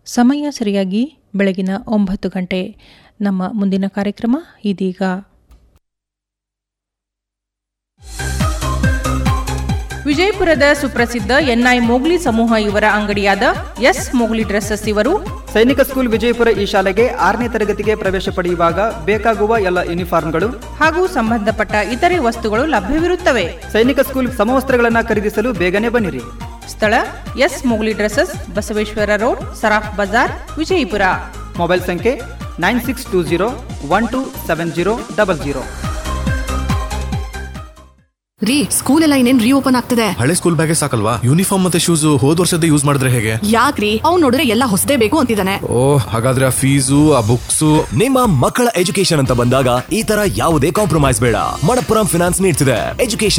ಸಮಯ ಸರಿಯಾಗಿ ಬೆಳಗಿನ ಒಂಬತ್ತು ಗಂಟೆ ನಮ್ಮ ಮುಂದಿನ ಕಾರ್ಯಕ್ರಮ ಇದೀಗ ವಿಜಯಪುರದ ಸುಪ್ರಸಿದ್ಧ ಎನ್ಐ ಮೋಗ್ಲಿ ಸಮೂಹ ಇವರ ಅಂಗಡಿಯಾದ ಎಸ್ ಮೋಗ್ಲಿ ಡ್ರೆಸ್ಸಸ್ ಇವರು ಸೈನಿಕ ಸ್ಕೂಲ್ ವಿಜಯಪುರ ಈ ಶಾಲೆಗೆ ಆರನೇ ತರಗತಿಗೆ ಪ್ರವೇಶ ಪಡೆಯುವಾಗ ಬೇಕಾಗುವ ಎಲ್ಲ ಯೂನಿಫಾರ್ಮ್ಗಳು ಹಾಗೂ ಸಂಬಂಧಪಟ್ಟ ಇತರೆ ವಸ್ತುಗಳು ಲಭ್ಯವಿರುತ್ತವೆ ಸೈನಿಕ ಸ್ಕೂಲ್ ಸಮವಸ್ತ್ರಗಳನ್ನು ಖರೀದಿಸಲು ಬೇಗನೆ ಬನ್ನಿರಿ ಸ್ಥಳ S Mogli dresses Basaveshwara road Saraf Bazar Vijayapura mobile ಸಂಖ್ಯೆ nine six two zero one two seven zero double zero ರೀ ಸ್ಕೂಲ್ ಎಲ್ಲ ಇನ್ನೇನ್ ರೀಓಪನ್ ಆಗ್ತದೆ ಹಳೆ ಸ್ಕೂಲ್ ಬ್ಯಾಗೇ ಸಾಕಲ್ವಾ ಯೂನಿಫಾರ್ಮ್ ಮತ್ತೆ ಶೂಸ್ ಹೋದ್ ವರ್ಷದ ಯೂಸ್ ಮಾಡಿದ್ರೆ ಹೇಗೆ ಯಾಕ್ರಿ ಅವ್ನ್ ನೋಡಿದ್ರೆ ಎಲ್ಲ ಹೊಸದೇ ಬೇಕು ಅಂತಿದ್ದಾನೆ ಓ ಹಾಗಾದ್ರೆ ಆ ಫೀಸು ಆ ಬುಕ್ಸು ನಿಮ್ಮ ಮಕ್ಕಳ ಎಜುಕೇಶನ್ ಅಂತ ಬಂದಾಗ ಈ ತರ ಯಾವುದೇ ಕಾಂಪ್ರಮೈಸ್ ಬೇಡ ಮಣಪ್ಪುರಂ ಫಿನಾನ್ಸ್ ನೀಡ್ಸ್ ಇದೆ ಎಜುಕೇಶನ್